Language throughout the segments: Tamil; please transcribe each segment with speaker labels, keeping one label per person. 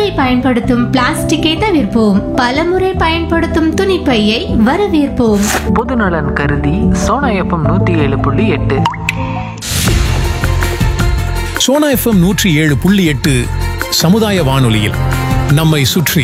Speaker 1: முறை பயன்படுத்தும் பிளாஸ்டிக்கை தவிர்ப்போம் பலமுறை பயன்படுத்தும் துணிப்பையை வரவேற்போம்
Speaker 2: பொதுநலன் கருதி சோனா எஃப்எம் நூற்றி ஏழு புள்ளி எட்டு
Speaker 3: சோனா எஃப்எம் நூற்றி ஏழு புள்ளி எட்டு சமுதாய வானொலியில் நம்மை சுற்றி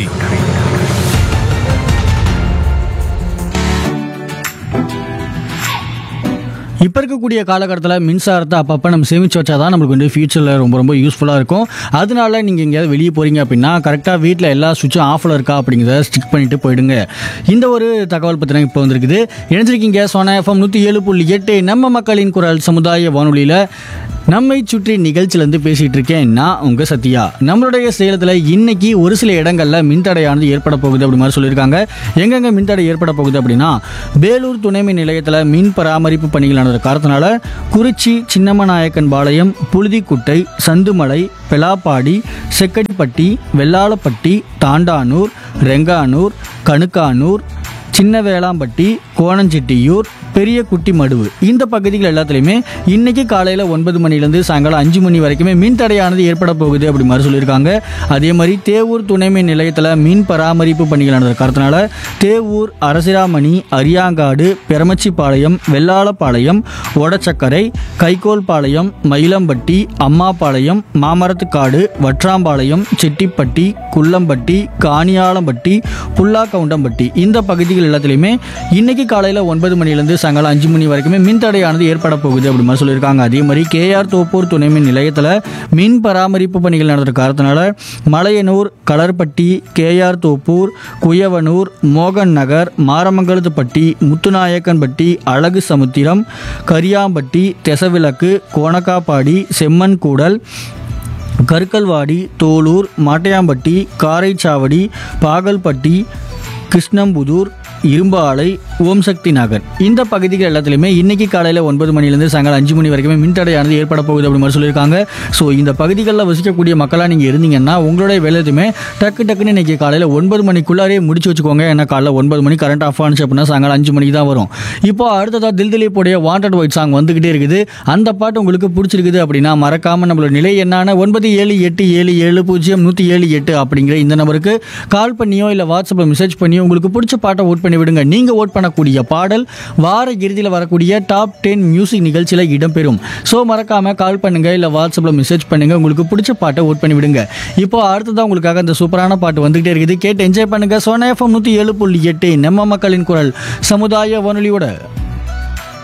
Speaker 4: இப்போ இருக்கக்கூடிய காலகட்டத்தில் மின்சாரத்தை அப்பப்போ நம்ம சேமிச்சு வச்சா தான் நம்மளுக்கு வந்து ஃபியூச்சரில் ரொம்ப ரொம்ப யூஸ்ஃபுல்லாக இருக்கும் அதனால நீங்கள் எங்கேயாவது வெளியே போகிறீங்க அப்படின்னா கரெக்டாக வீட்டில் எல்லா சுவிட்சும் ஆஃபில் இருக்கா அப்படிங்கிறத ஸ்டிக் பண்ணிட்டு போயிடுங்க இந்த ஒரு தகவல் பற்றின இப்போ வந்திருக்குது இணைஞ்சிருக்கீங்க சோனா எஃப்எம் நூற்றி ஏழு புள்ளி எட்டு நம்ம மக்களின் குரல் சமுதாய வானொலியில் நம்மை சுற்றி நிகழ்ச்சியிலேருந்து பேசிகிட்டு இருக்கேன் நான் உங்கள் சத்யா நம்மளுடைய சேலத்தில் இன்னைக்கு ஒரு சில இடங்களில் மின்தடையானது ஏற்பட போகுது அப்படி மாதிரி சொல்லியிருக்காங்க எங்கெங்க மின்தடை ஏற்பட போகுது அப்படின்னா வேலூர் துணை மின் நிலையத்தில் மின் பராமரிப்பு பணிகள் நடந்த காரணத்தினால குறிச்சி சின்னமநாயக்கன் பாளையம் புழுதிக்குட்டை சந்துமலை பெலாப்பாடி செக்கடிப்பட்டி வெள்ளாளப்பட்டி தாண்டானூர் ரெங்கானூர் கணுக்கானூர் சின்ன வேளாம்பட்டி கோணஞ்செட்டியூர் பெரிய குட்டி மடுவு இந்த பகுதிகள் எல்லாத்துலேயுமே இன்னைக்கு காலையில் ஒன்பது மணிலேருந்து சாயங்காலம் அஞ்சு மணி வரைக்குமே மின் தடையானது ஏற்பட போகுது அப்படி மாதிரி சொல்லியிருக்காங்க அதே மாதிரி தேவூர் துணை மின் நிலையத்தில் மின் பராமரிப்பு பணிகள் நடந்த காரணத்தினால தேவூர் அரசிராமணி அரியாங்காடு பெரமச்சிப்பாளையம் வெள்ளாளப்பாளையம் ஒடச்சக்கரை கைகோல்பாளையம் மயிலம்பட்டி அம்மாபாளையம் மாமரத்துக்காடு வற்றாம்பாளையம் செட்டிப்பட்டி குள்ளம்பட்டி காணியாளம்பட்டி புல்லாக்கவுண்டம்பட்டி இந்த பகுதிகள் எல்லாத்துலேயுமே இன்னைக்கு காலையில் ஒன்பது மணிலேருந்து சாயங்காலம் அஞ்சு மணி வரைக்குமே மின் தடையானது ஏற்பட போகுது அப்படி மாதிரி சொல்லியிருக்காங்க அதே மாதிரி கேஆர் தோப்பூர் துணை மின் நிலையத்தில் மின் பராமரிப்பு பணிகள் நடந்த காரணத்தினால மலையனூர் கலர்பட்டி கேஆர் தோப்பூர் குயவனூர் மோகன் நகர் மாரமங்கலத்துப்பட்டி முத்துநாயக்கன்பட்டி அழகு சமுத்திரம் கரியாம்பட்டி தெசவிளக்கு கோணக்காப்பாடி செம்மன் கூடல் கருக்கல்வாடி தோலூர் மாட்டையாம்பட்டி காரைச்சாவடி பாகல்பட்டி கிருஷ்ணம்புதூர் இரும்பு ஆலை ஓம் சக்தி நகர் இந்த பகுதிகள் எல்லாத்துலேயுமே இன்னைக்கு காலையில் ஒன்பது மணிலேருந்து சாயங்காலம் அஞ்சு மணி வரைக்குமே மின்தடையானது ஏற்பட போகுது அப்படி மாதிரி சொல்லியிருக்காங்க ஸோ இந்த பகுதிகளில் வசிக்கக்கூடிய மக்களாக நீங்கள் இருந்தீங்கன்னா உங்களுடைய வேலை எதுவுமே டக்கு டக்குன்னு இன்னைக்கு காலையில் ஒன்பது மணிக்குள்ளாரே முடிச்சு வச்சுக்கோங்க ஏன்னா காலைல ஒன்பது மணி கரண்ட் ஆஃப் ஆனிச்சு அப்படின்னா சாயங்காலம் அஞ்சு மணிக்கு தான் வரும் இப்போ அடுத்ததாக தில் திலீப்புடைய வாண்டட் ஒயிட் சாங் வந்துகிட்டே இருக்குது அந்த பாட்டு உங்களுக்கு பிடிச்சிருக்குது அப்படின்னா மறக்காம நம்மளோட நிலை என்னான ஒன்பது ஏழு எட்டு ஏழு ஏழு பூஜ்ஜியம் நூற்றி ஏழு எட்டு அப்படிங்கிற இந்த நம்பருக்கு கால் பண்ணியோ இல்லை வாட்ஸ்அப்பில் மெசேஜ் பண்ணியோ உங்களுக்கு பிடிச்ச பாட்டை ஓட் பண்ணி விடுங்க நீங்கள் ஓட் பண்ணக்கூடிய பாடல் வார இறுதியில் வரக்கூடிய டாப் டென் மியூசிக் நிகழ்ச்சியில் இடம்பெறும் ஸோ மறக்காமல் கால் பண்ணுங்க இல்லை வாட்ஸ்அப்பில் மெசேஜ் பண்ணுங்க உங்களுக்கு பிடிச்ச பாட்டை ஓட் பண்ணி விடுங்க இப்போ அடுத்ததான் உங்களுக்காக அந்த சூப்பரான பாட்டு வந்துகிட்டே இருக்குது கேட்டு என்ஜாய் பண்ணுங்க சோனா எஃப்எம் நூற்றி ஏழு புள்ளி எட்டு நம்ம மக்களின் குரல் சமுதாய வானொலியோட